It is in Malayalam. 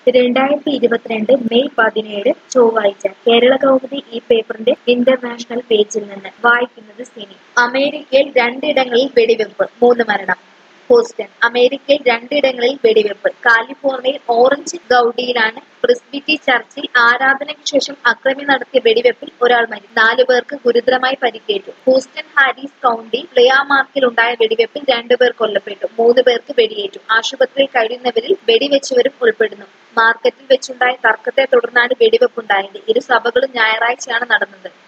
രണ്ടായിരത്തി ഇരുപത്തിരണ്ട് മെയ് പതിനേഴ് ചൊവ്വാഴ്ച കേരള കൗമുദി ഈ പേപ്പറിന്റെ ഇന്റർനാഷണൽ പേജിൽ നിന്ന് വായിക്കുന്നത് സിനി അമേരിക്കയിൽ രണ്ടിടങ്ങളിൽ വെടിവെപ്പ് മൂന്ന് മരണം ഹൂസ്റ്റൺ അമേരിക്കയിൽ രണ്ടിടങ്ങളിൽ വെടിവെപ്പ് കാലിഫോർണിയയിൽ ഓറഞ്ച് കൗണ്ടിയിലാണ് പ്രിസ്ബിറ്റി ചർച്ചിൽ ആരാധനയ്ക്ക് ശേഷം അക്രമി നടത്തിയ വെടിവെപ്പിൽ ഒരാൾ മരിച്ചു നാലു പേർക്ക് ഗുരുതരമായി പരിക്കേറ്റു ഹൂസ്റ്റൺ ഹാരിസ് കൗണ്ടി പ്ലിയാമാർക്കിൽ ഉണ്ടായ വെടിവെപ്പിൽ രണ്ടുപേർ കൊല്ലപ്പെട്ടു മൂന്ന് പേർക്ക് വെടിയേറ്റു ആശുപത്രിയിൽ കഴിയുന്നവരിൽ വെടിവെച്ചവരും ഉൾപ്പെടുന്നു മാർക്കറ്റിൽ വെച്ചുണ്ടായ തർക്കത്തെ തുടർന്നാണ് വെടിവെപ്പുണ്ടായത് ഇരു സഭകളും ഞായറാഴ്ചയാണ് നടന്നത്